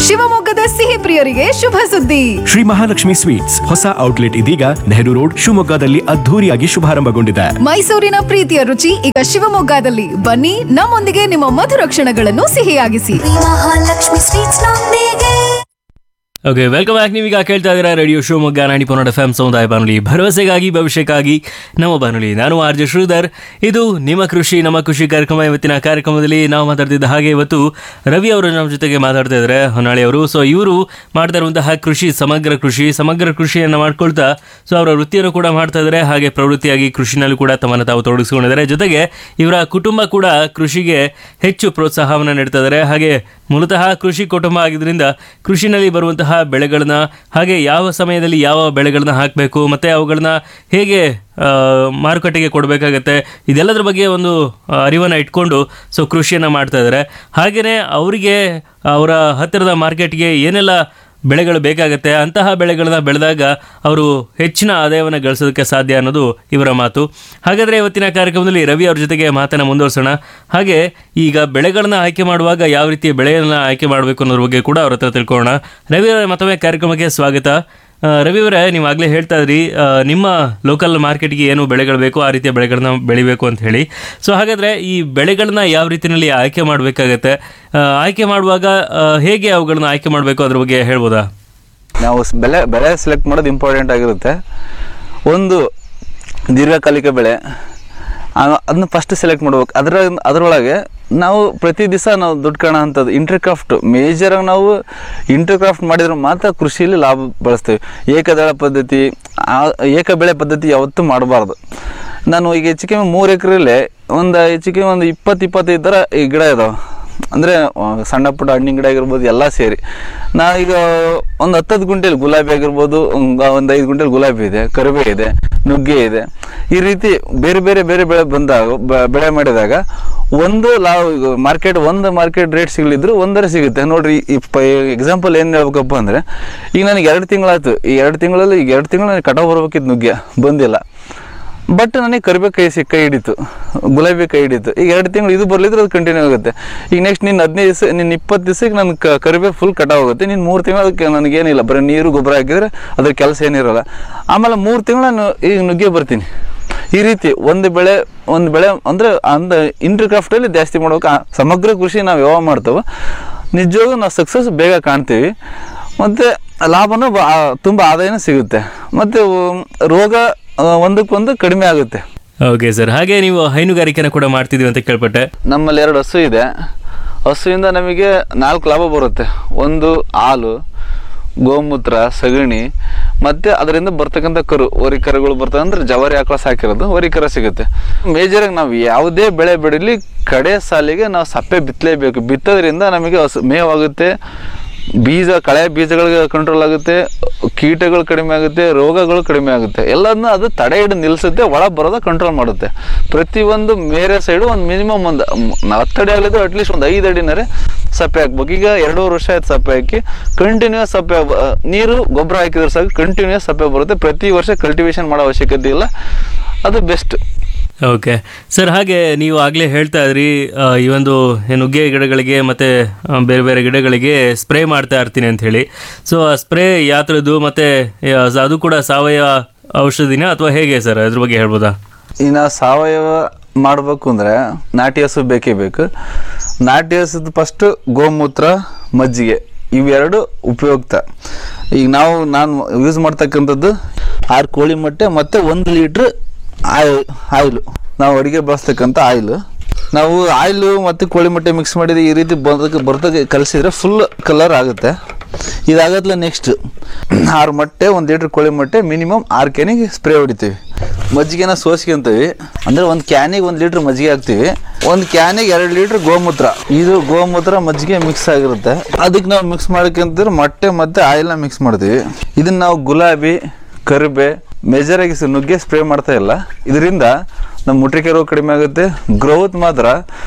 ಶಿವಮೊಗ್ಗದ ಸಿಹಿ ಪ್ರಿಯರಿಗೆ ಶುಭ ಸುದ್ದಿ ಶ್ರೀ ಮಹಾಲಕ್ಷ್ಮಿ ಸ್ವೀಟ್ಸ್ ಹೊಸ ಔಟ್ಲೆಟ್ ಇದೀಗ ನೆಹರು ರೋಡ್ ಶಿವಮೊಗ್ಗದಲ್ಲಿ ಅದ್ಧೂರಿಯಾಗಿ ಶುಭಾರಂಭಗೊಂಡಿದೆ ಮೈಸೂರಿನ ಪ್ರೀತಿಯ ರುಚಿ ಈಗ ಶಿವಮೊಗ್ಗದಲ್ಲಿ ಬನ್ನಿ ನಮ್ಮೊಂದಿಗೆ ನಿಮ್ಮ ಮಧುರ ಕ್ಷಣಗಳನ್ನು ಸಿಹಿಯಾಗಿಸಿ ಮಹಾಲಕ್ಷ್ಮಿ ಸ್ವೀಟ್ಸ್ ನೊಂದಿಗೆ ಓಕೆ ವೆಲ್ಕಮ್ ಬ್ಯಾಕ್ ನೀವೀಗ ಕೇಳ್ತಾ ಇದ್ದೀರಾ ರೇಡಿಯೋ ಶಿವಮೊಗ್ಗ ನಾಡಿ ಪನ್ನಡ ಎಫ್ ಎಂ ಸಮುದಾಯ ಬಾನುಲಿ ಭರವಸೆಗಾಗಿ ಭವಿಷ್ಯಕ್ಕಾಗಿ ನಮ್ಮ ಬಾನುಲಿ ನಾನು ಆರ್ ಜೆ ಶ್ರೀಧರ್ ಇದು ನಿಮ್ಮ ಕೃಷಿ ನಮ್ಮ ಕೃಷಿ ಕಾರ್ಯಕ್ರಮ ಇವತ್ತಿನ ಕಾರ್ಯಕ್ರಮದಲ್ಲಿ ನಾವು ಮಾತಾಡ್ತಿದ್ದ ಹಾಗೆ ಇವತ್ತು ರವಿ ಅವರು ನಮ್ಮ ಜೊತೆಗೆ ಮಾತಾಡ್ತಾ ಇದ್ದಾರೆ ಹೊನ್ನಾಳಿ ಅವರು ಸೊ ಇವರು ಮಾಡ್ತಾ ಇರುವಂತಹ ಕೃಷಿ ಸಮಗ್ರ ಕೃಷಿ ಸಮಗ್ರ ಕೃಷಿಯನ್ನು ಮಾಡ್ಕೊಳ್ತಾ ಸೊ ಅವರ ವೃತ್ತಿಯನ್ನು ಕೂಡ ಮಾಡ್ತಾ ಇದ್ದಾರೆ ಹಾಗೆ ಪ್ರವೃತ್ತಿಯಾಗಿ ಕೃಷಿನಲ್ಲೂ ಕೂಡ ತಮ್ಮನ್ನು ತಾವು ತೊಡಗಿಸಿಕೊಂಡಿದ್ದಾರೆ ಜೊತೆಗೆ ಇವರ ಕುಟುಂಬ ಕೂಡ ಕೃಷಿಗೆ ಹೆಚ್ಚು ಪ್ರೋತ್ಸಾಹವನ್ನು ನೀಡ್ತಾ ಇದ್ದಾರೆ ಹಾಗೆ ಮೂಲತಃ ಕೃಷಿ ಕುಟುಂಬ ಆಗಿದ್ದರಿಂದ ಕೃಷಿನಲ್ಲಿ ಬರುವಂತಹ ಬೆಳೆಗಳನ್ನ ಹಾಗೆ ಯಾವ ಸಮಯದಲ್ಲಿ ಯಾವ ಬೆಳೆಗಳನ್ನ ಹಾಕಬೇಕು ಮತ್ತು ಅವುಗಳನ್ನ ಹೇಗೆ ಆ, ಮಾರುಕಟ್ಟೆಗೆ ಕೊಡಬೇಕಾಗತ್ತೆ ಇದೆಲ್ಲದರ ಬಗ್ಗೆ ಒಂದು ಆ, ಅರಿವನ್ನು ಇಟ್ಕೊಂಡು ಸೊ ಕೃಷಿಯನ್ನು ಮಾಡ್ತಾ ಇದ್ದಾರೆ ಹಾಗೆಯೇ ಅವರಿಗೆ ಅವರ ಹತ್ತಿರದ ಮಾರ್ಕೆಟ್ಗೆ ಏನೆಲ್ಲ ಬೆಳೆಗಳು ಬೇಕಾಗುತ್ತೆ ಅಂತಹ ಬೆಳೆಗಳನ್ನ ಬೆಳೆದಾಗ ಅವರು ಹೆಚ್ಚಿನ ಆದಾಯವನ್ನು ಗಳಿಸೋದಕ್ಕೆ ಸಾಧ್ಯ ಅನ್ನೋದು ಇವರ ಮಾತು ಹಾಗಾದರೆ ಇವತ್ತಿನ ಕಾರ್ಯಕ್ರಮದಲ್ಲಿ ರವಿ ಅವ್ರ ಜೊತೆಗೆ ಮಾತನ್ನು ಮುಂದುವರ್ಸೋಣ ಹಾಗೆ ಈಗ ಬೆಳೆಗಳನ್ನ ಆಯ್ಕೆ ಮಾಡುವಾಗ ಯಾವ ರೀತಿಯ ಬೆಳೆಯನ್ನು ಆಯ್ಕೆ ಮಾಡಬೇಕು ಅನ್ನೋದ್ರ ಬಗ್ಗೆ ಕೂಡ ಅವ್ರ ಹತ್ರ ತಿಳ್ಕೊಳ್ಳೋಣ ರವಿ ಅವರೇ ಮತ್ತೊಮ್ಮೆ ಕಾರ್ಯಕ್ರಮಕ್ಕೆ ಸ್ವಾಗತ ಆ, ರವಿ ಅವರೇ ನೀವು ಆಗಲೇ ಹೇಳ್ತಾ ಇದ್ರಿ ಆ, ನಿಮ್ಮ ಲೋಕಲ್ ಮಾರ್ಕೆಟ್ಗೆ ಏನು ಬೆಳೆಗಳು ಬೇಕು ಆ ರೀತಿಯ ಬೆಳೆಗಳನ್ನ ಬೆಳಿಬೇಕು ಅಂತ ಹೇಳಿ ಸೊ ಹಾಗಾದರೆ ಈ ಬೆಳೆಗಳನ್ನ ಯಾವ ರೀತಿಯಲ್ಲಿ ಆಯ್ಕೆ ಮಾಡಬೇಕಾಗತ್ತೆ ಆಯ್ಕೆ ಮಾಡುವಾಗ ಆ, ಹೇಗೆ ಅವುಗಳನ್ನ ಆಯ್ಕೆ ಮಾಡಬೇಕು ಅದ್ರ ಬಗ್ಗೆ ಹೇಳ್ಬೋದಾ ನಾವು ಸ್- ಬೆಲೆ ಬೆಳೆ ಸೆಲೆಕ್ಟ್ ಮಾಡೋದು ಇಂಪಾರ್ಟೆಂಟ್ ಆಗಿರುತ್ತೆ ಒಂದು ದೀರ್ಘಕಾಲಿಕ ಬೆಳೆ ಆ- ಅದನ್ನ ಫಸ್ಟ್ ಸೆಲೆಕ್ಟ್ ಮಾಡ್ಬೇಕು ಅದರ ಅದರೊಳಗೆ ನಾವು ಪ್ರತಿ ದಿವಸ ನಾವು ದುಡ್ಡು ಕಾಣೋ ಅಂಥದ್ದು ಇಂಟರ್ಕ್ರಾಫ್ಟ್ ಮೇಜರಾಗಿ ನಾವು ಇಂಟರ್ಕ್ರಾಫ್ಟ್ ಮಾಡಿದ್ರೆ ಮಾತ್ರ ಕೃಷಿಯಲ್ಲಿ ಲಾಭ ಬಳಸ್ತೀವಿ ಏಕದಳ ಪದ್ಧತಿ ಆ ಏಕ ಬೆಳೆ ಪದ್ಧತಿ ಯಾವತ್ತೂ ಮಾಡಬಾರ್ದು ನಾನು ಈಗ ಹೆಚ್ಚು ಕಮ್ಮಿ ಮೂರು ಎಕರೆಯಲ್ಲಿ ಒಂದು ಹೆಚ್ಚು ಕಮ್ಮಿ ಒಂದು ಇಪ್ಪತ್ತು ಇಪ್ಪತ್ತೈದು ಥರ ಈ ಗಿಡ ಇದಾವೆ ಅಂದರೆ ಸಣ್ಣ ಪುಟ್ಟ ಹಣ್ಣಿನ ಗಿಡ ಆಗಿರ್ಬೋದು ಎಲ್ಲ ಸೇರಿ ನಾ ಈಗ ಒಂದು ಹತ್ತತ್ತು ಗುಂಟೆಲಿ ಗುಲಾಬಿ ಆಗಿರ್ಬೋದು ಒಂದು ಐದು ಗುಂಟೆಲಿ ಗುಲಾಬಿ ಇದೆ ಕರಿಬೇ ಇದೆ ನುಗ್ಗೆ ಇದೆ ಈ ರೀತಿ ಬೇರೆ ಬೇರೆ ಬೇರೆ ಬೆಳೆ ಬಂದಾಗ ಬ- ಬೆಳೆ ಮಾಡಿದಾಗ ಒಂದು ಲಾವ್ ಮಾರ್ಕೆಟ್ ಒಂದು ಮಾರ್ಕೆಟ್ ರೇಟ್ ಸಿಗಲಿದ್ರು ಒಂದರ ಸಿಗುತ್ತೆ ನೋಡ್ರಿ ಇಪ್ಪ ಎಕ್ಸಾಂಪಲ್ ಏನು ಹೇಳ್ಬೇಕಪ್ಪ ಅಂದರೆ ಈಗ ನನಗೆ ಎರಡು ತಿಂಗಳಾಯ್ತು ಈ ಎರಡು ತಿಂಗಳಲ್ಲಿ ಈಗ ಎರಡು ತಿಂಗಳು ನನಗೆ ಕಟಾವು ಬರ್ಬೇಕಿತ್ತು ನುಗ್ಗೆ ಬಂದಿಲ್ಲ ಬಟ್ ನನಗೆ ಕರಿಬೇ ಕೈ ಸಿ ಕೈ ಹಿಡಿತು ಗುಲಾಬಿ ಕೈ ಹಿಡಿತು ಈಗ ಎರಡು ತಿಂಗಳು ಇದು ಬರ್ಲಿದ್ರೆ ಅದು ಕಂಟಿನ್ಯೂ ಆಗುತ್ತೆ ಈಗ ನೆಕ್ಸ್ಟ್ ನಿನ್ನ ಹದಿನೈದು ದಿವಸ ನಿನ್ನ ಇಪ್ಪತ್ತು ದಿವಸಕ್ಕೆ ನನ್ನ ಕ ಕರಿಬೇ ಫುಲ್ ಕಟಾವ್ ಆಗುತ್ತೆ ನಿನ್ನ ಮೂರು ತಿಂಗಳು ಅದಕ್ಕೆ ನನಗೇನಿಲ್ಲ ಬರೀ ನೀರು ಗೊಬ್ಬರ ಹಾಕಿದ್ರೆ ಅದ್ರ ಕೆಲಸ ಏನಿರಲ್ಲ ಆಮೇಲೆ ಮೂರು ತಿಂಗಳು ನಾನು ಈಗ ನುಗ್ಗೆ ಬರ್ತೀನಿ ಈ ರೀತಿ ಒಂದು ಬೆಳೆ ಒಂದು ಬೆಳೆ ಅಂದರೆ ಅಂದ ಇಂಟರ್ಕ್ರಾಫ್ಟಲ್ಲಿ ಜಾಸ್ತಿ ಮಾಡ್ಬೇಕು ಆ ಸಮಗ್ರ ಕೃಷಿ ನಾವು ಯಾವಾಗ ಮಾಡ್ತೇವೆ ನಿಜವಾಗೂ ನಾವು ಸಕ್ಸಸ್ ಬೇಗ ಕಾಣ್ತೀವಿ ಮತ್ತು ಲಾಭನೂ ಬ- ಆ, ತುಂಬ ಆದಾಯನೂ ಸಿಗುತ್ತೆ ಮತ್ತು ರೋಗ ಆ, ಒಂದಕ್ಕೊಂದು ಕಡಿಮೆ ಆಗುತ್ತೆ ಓಕೆ ಸರ್ ಹಾಗೆ ನೀವು ಹೈನುಗಾರಿಕೆನ ಕೂಡ ಮಾಡ್ತಿದ್ದೀವಿ ಅಂತ ಕೇಳ್ಪಟ್ಟೆ ನಮ್ಮಲ್ಲಿ ಎರಡು ಹಸು ಇದೆ ಹಸುವಿಂದ ನಮಗೆ ನಾಲ್ಕು ಲಾಭ ಬರುತ್ತೆ ಒಂದು ಹಾಲು ಗೋಮೂತ್ರ ಸಗಣಿ ಮತ್ತು ಅದರಿಂದ ಬರ್ತಕ್ಕಂಥ ಕರು ವರಿ ಕರುಗಳು ಬರ್ತವೆ ಅಂದ್ರೆ ಜವಾರಿ ಆಕಳ ಸಾಕಿರೋದು ವರಿ ಕರ ಸಿಗುತ್ತೆ ಮೇಜರಾಗಿ ನಾವು ಯಾವುದೇ ಬೆಳೆ ಬೆಳೀಲಿ ಕಡೆ ಸಾಲಿಗೆ ನಾವು ಸಪ್ಪೆ ಬಿತ್ತಲೇಬೇಕು ಬಿತ್ತೋದ್ರಿಂದ ನಮಗೆ ಹಸು ಮೇವಾಗುತ್ತೆ ಬೀಜ ಕಳೆ ಬೀಜಗಳಿಗೆ ಕಂಟ್ರೋಲ್ ಆಗುತ್ತೆ ಕೀಟಗಳು ಕಡಿಮೆ ಆಗುತ್ತೆ ರೋಗಗಳು ಕಡಿಮೆ ಆಗುತ್ತೆ ಎಲ್ಲದನ್ನ ಅದು ತಡೆ ಹಿಡಿದು ನಿಲ್ಲಿಸುತ್ತೆ ಒಳ ಬರೋದ ಕಂಟ್ರೋಲ್ ಮಾಡುತ್ತೆ ಪ್ರತಿಯೊಂದು ಮೇರೆ ಸೈಡು ಒಂದು ಮಿನಿಮಮ್ ಒಂದು ಮ್- ಹತ್ತು ಅಡಿ ಆಗಲಿದ್ದು ಅಟ್ಲೀಸ್ಟ್ ಒಂದು ಐದು ಅಡಿನರೆ ಸಪ್ಪೆ ಹಾಕ್ಬೇಕು ಈಗ ಎರಡೂವರೆ ವರ್ಷ ಆಯ್ತು ಸಪ್ಪೆ ಹಾಕಿ ಕಂಟಿನ್ಯೂಸ್ ಸಪ್ಪೆ ಹಬ್ಬ- ಆ, ನೀರು ಗೊಬ್ಬರ ಹಾಕಿದ್ರೆ ಸಾಕು ಕಂಟಿನ್ಯೂಸ್ ಸಪ್ಪೆ ಬರುತ್ತೆ ಪ್ರತಿ ವರ್ಷ ಕಲ್ಟಿವೇಶನ್ ಮಾಡೋ ಅವಶ್ಯಕತೆ ಇಲ್ಲ ಅದು ಬೆಸ್ಟ್ ಓಕೆ ಸರ್ ಹಾಗೆ ನೀವು ಆಗಲೇ ಹೇಳ್ತಾ ಇದ್ರಿ ಆ, ಈ ಒಂದು ನುಗ್ಗೆ ಗಿಡಗಳಿಗೆ ಮತ್ತು ಬೇರೆ ಬೇರೆ ಗಿಡಗಳಿಗೆ ಸ್ಪ್ರೇ ಮಾಡ್ತಾ ಇರ್ತೀನಿ ಅಂತ ಹೇಳಿ ಸೊ ಆ ಸ್ಪ್ರೇ ಯಾವ ಥರದ್ದು ಮತ್ತು ಅದು ಕೂಡ ಸಾವಯವ ಔಷಧಿನ ಅಥವಾ ಹೇಗೆ ಸರ್ ಅದ್ರ ಬಗ್ಗೆ ಹೇಳ್ಬೋದಾ ಇನ್ನು ಸಾವಯವ ಮಾಡಬೇಕು ಅಂದರೆ ನಾಟಿ ಹಸು ಬೇಕೇ ಬೇಕು ನಾಟಿ ಹಸುದು ಫಸ್ಟ್ ಗೋಮೂತ್ರ ಮಜ್ಜಿಗೆ ಇವೆರಡು ಉಪಯುಕ್ತ ಈಗ ನಾವು ನಾನು ಯೂಸ್ ಮಾಡ್ತಕ್ಕಂಥದ್ದು ಆರು ಕೋಳಿ ಮೊಟ್ಟೆ ಮತ್ತು ಒಂದು ಲೀಟ್ರ್ ಆಯಿಲ್ ಆಯಿಲು ನಾವು ಅಡುಗೆ ಬಳಸ್ತಕ್ಕಂಥ ಆಯಿಲು ನಾವು ಆಯಿಲು ಮತ್ತು ಕೋಳಿ ಮೊಟ್ಟೆ ಮಿಕ್ಸ್ ಮಾಡಿದ್ರೆ ಈ ರೀತಿ ಬರ್ತಕ್ಕೆ ಬರ್ತಕ್ಕೆ ಕಲಿಸಿದ್ರೆ ಫುಲ್ ಕಲರ್ ಆಗುತ್ತೆ ಇದಾಗತ್ಲೆ ನೆಕ್ಸ್ಟ್ ಆರು ಮೊಟ್ಟೆ ಒಂದು ಲೀಟ್ರ್ ಕೋಳಿ ಮೊಟ್ಟೆ ಮಿನಿಮಮ್ ಆರು ಕ್ಯಾನಿಗೆ ಸ್ಪ್ರೇ ಹೊಡಿತೀವಿ ಮಜ್ಜಿಗೆನ ಸೋಸ್ಕೊಂತೀವಿ ಅಂದರೆ ಒಂದು ಕ್ಯಾನಿಗೆ ಒಂದು ಲೀಟ್ರ್ ಮಜ್ಜಿಗೆ ಹಾಕ್ತೀವಿ ಒಂದು ಕ್ಯಾನಿಗೆ ಎರಡು ಲೀಟ್ರ್ ಗೋಮೂತ್ರ ಇದು ಗೋಮೂತ್ರ ಮಜ್ಜಿಗೆ ಮಿಕ್ಸ್ ಆಗಿರುತ್ತೆ ಅದಕ್ಕೆ ನಾವು ಮಿಕ್ಸ್ ಮಾಡ್ಕೊಂತಿದ್ರೆ ಮೊಟ್ಟೆ ಮತ್ತು ಆಯಿಲ್ನ ಮಿಕ್ಸ್ ಮಾಡ್ತೀವಿ ಇದನ್ನ ನಾವು ಗುಲಾಬಿ ಕರಿಬೆ ಮೇಜರ್ ಆಗಿ ಸ- ನುಗ್ಗೆ ಸ್ಪ್ರೇ ಮಾಡ್ತಾ ಇಲ್ಲ ಇದರಿಂದ ನಮ್ಮ ಮುಟ್ರಿಕೆ ರೋಗ ಕಡಿಮೆ ಆಗುತ್ತೆ ಗ್ರೋತ್ ಮಾತ್ರ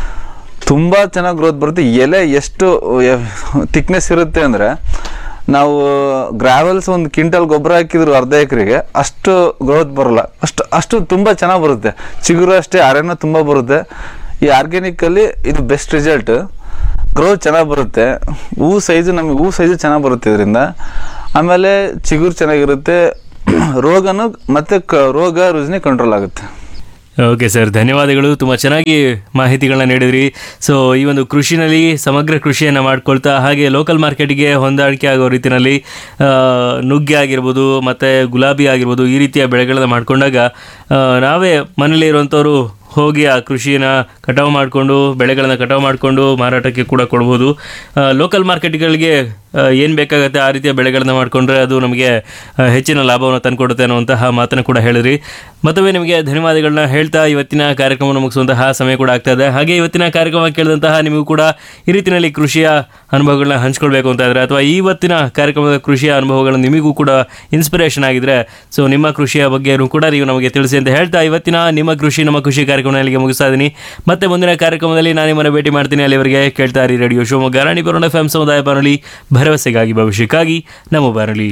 ತುಂಬ ಚೆನ್ನಾಗಿ ಗ್ರೋತ್ ಬರುತ್ತೆ ಎಲೆ ಎಷ್ಟು ಥಿಕ್ನೆಸ್ ಇರುತ್ತೆ ಅಂದರೆ ನಾವು ಗ್ರಾವೆಲ್ಸ್ ಒಂದು ಕ್ವಿಂಟಲ್ ಗೊಬ್ಬರ ಹಾಕಿದ್ರು ಅರ್ಧ ಎಕರೆಗೆ ಅಷ್ಟು ಗ್ರೋತ್ ಬರಲ್ಲ ಅಷ್ಟು ಅಷ್ಟು ತುಂಬ ಚೆನ್ನಾಗಿ ಬರುತ್ತೆ ಚಿಗುರು ಅಷ್ಟೇ ಅರೆನೂ ತುಂಬ ಬರುತ್ತೆ ಈ ಆರ್ಗ್ಯಾನಿಕ್ಕಲ್ಲಿ ಇದು ಬೆಸ್ಟ್ ರಿಸಲ್ಟ್ ಗ್ರೋತ್ ಚೆನ್ನಾಗಿ ಬರುತ್ತೆ ಹೂ ಸೈಜು ನಮಗೆ ಹೂ ಸೈಜು ಚೆನ್ನಾಗಿ ಬರುತ್ತೆ ಇದರಿಂದ ಆಮೇಲೆ ಚಿಗುರು ಚೆನ್ನಾಗಿರುತ್ತೆ ರೋಗನು ಮತ್ತೆ ಕ ರೋಗ ರುಜಿನ ಕಂಟ್ರೋಲ್ ಆಗುತ್ತೆ ಓಕೆ ಸರ್ ಧನ್ಯವಾದಗಳು ತುಂಬ ಚೆನ್ನಾಗಿ ಮಾಹಿತಿಗಳನ್ನ ನೀಡಿದ್ರಿ ಸೊ ಈ ಒಂದು ಕೃಷಿನಲ್ಲಿ ಸಮಗ್ರ ಕೃಷಿಯನ್ನು ಮಾಡ್ಕೊಳ್ತಾ ಹಾಗೆ ಲೋಕಲ್ ಮಾರ್ಕೆಟಿಗೆ ಹೊಂದಾಣಿಕೆ ಆಗೋ ರೀತಿಯಲ್ಲಿ ಆ, ನುಗ್ಗೆ ಆಗಿರ್ಬೋದು ಮತ್ತು ಗುಲಾಬಿ ಆಗಿರ್ಬೋದು ಈ ರೀತಿಯ ಬೆಳೆಗಳನ್ನ ಮಾಡ್ಕೊಂಡಾಗ ಆ, ನಾವೇ ಮನೇಲಿ ಇರುವಂಥವ್ರು ಹೋಗಿ ಆ ಕೃಷಿನ ಕಟಾವು ಮಾಡಿಕೊಂಡು ಬೆಳೆಗಳನ್ನ ಕಟಾವು ಮಾಡಿಕೊಂಡು ಮಾರಾಟಕ್ಕೆ ಕೂಡ ಕೊಡ್ಬೋದು ಲೋಕಲ್ ಮಾರ್ಕೆಟ್ಗಳಿಗೆ ಏನು ಬೇಕಾಗುತ್ತೆ ಆ ರೀತಿಯ ಬೆಳೆಗಳನ್ನ ಮಾಡಿಕೊಂಡ್ರೆ ಅದು ನಮಗೆ ಆ, ಹೆಚ್ಚಿನ ಲಾಭವನ್ನು ತಂದುಕೊಡುತ್ತೆ ಅನ್ನುವಂತಹ ಮಾತನ್ನು ಕೂಡ ಹೇಳಿದ್ರಿ ಮತ್ತೊಮ್ಮೆ ನಿಮಗೆ ಧನ್ಯವಾದಗಳನ್ನ ಹೇಳ್ತಾ ಇವತ್ತಿನ ಕಾರ್ಯಕ್ರಮವನ್ನು ಮುಗಿಸುವಂತಹ ಸಮಯ ಕೂಡ ಆಗ್ತಾ ಇದೆ ಹಾಗೆ ಇವತ್ತಿನ ಕಾರ್ಯಕ್ರಮ ಕೇಳಿದಂತಹ ನಿಮಗೂ ಕೂಡ ಈ ರೀತಿಯಲ್ಲಿ ಕೃಷಿಯ ಅನುಭವಗಳನ್ನ ಹಂಚ್ಕೊಳ್ಬೇಕು ಅಂತ ಇದ್ರೆ ಅಥವಾ ಇವತ್ತಿನ ಕಾರ್ಯಕ್ರಮದ ಕೃಷಿಯ ಅನುಭವಗಳು ನಿಮಗೂ ಕೂಡ ಇನ್ಸ್ಪಿರೇಷನ್ ಆಗಿದ್ರೆ ಸೊ ನಿಮ್ಮ ಕೃಷಿಯ ಬಗ್ಗೆನೂ ಕೂಡ ನೀವು ನಮಗೆ ತಿಳಿಸಿ ಅಂತ ಹೇಳ್ತಾ ಇವತ್ತಿನ ನಿಮ್ಮ ಕೃಷಿ ನಮ್ಮ ಕೃಷಿ ಕಾರ್ಯಕ್ರಮ ಇಲ್ಲಿಗೆ ಮುಗಿಸ್ತಾ ಇದ್ದೀನಿ ಮತ್ತೆ ಮುಂದಿನ ಕಾರ್ಯಕ್ರಮದಲ್ಲಿ ನಾನು ನಿಮ್ಮನ್ನು ಭೇಟಿ ಮಾಡ್ತೀನಿ ಅಲ್ಲಿವರೆಗೆ ಕೇಳ್ತಾ ಇರಿ ರೇಡಿಯೋ ಶಿವಮೊಗ್ಗ ರಾಣಿ ಬರೋಣ ಎಫ್ ಸಮುದಾಯ ಬಾನುಲಿ ಭರವಸೆಗಾಗಿ ಭವಿಷ್ಯಕ್ಕಾಗಿ ನಮ್ಮ ಬಾನುಲಿ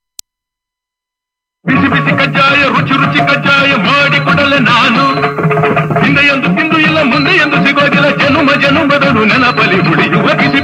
ಬಿಸಿ ಬಿಸಿ ಕಜ್ಜಾಯ ರುಚಿ ರುಚಿ ಕಜ್ಜಾಯ ಮಾಡಿಕೊಡಲೆ ನಾನು ಹಿಂದೆ ಎಂದು ತಿಂದು ಇಲ್ಲ ಮುಂದೆ ಎಂದು ಸಿಗೋದಿಲ್ಲ ಜನುಮ ಜನುಮದನು ನೆನಪಲಿ ಉಳಿಯುವ ಬಿಸಿ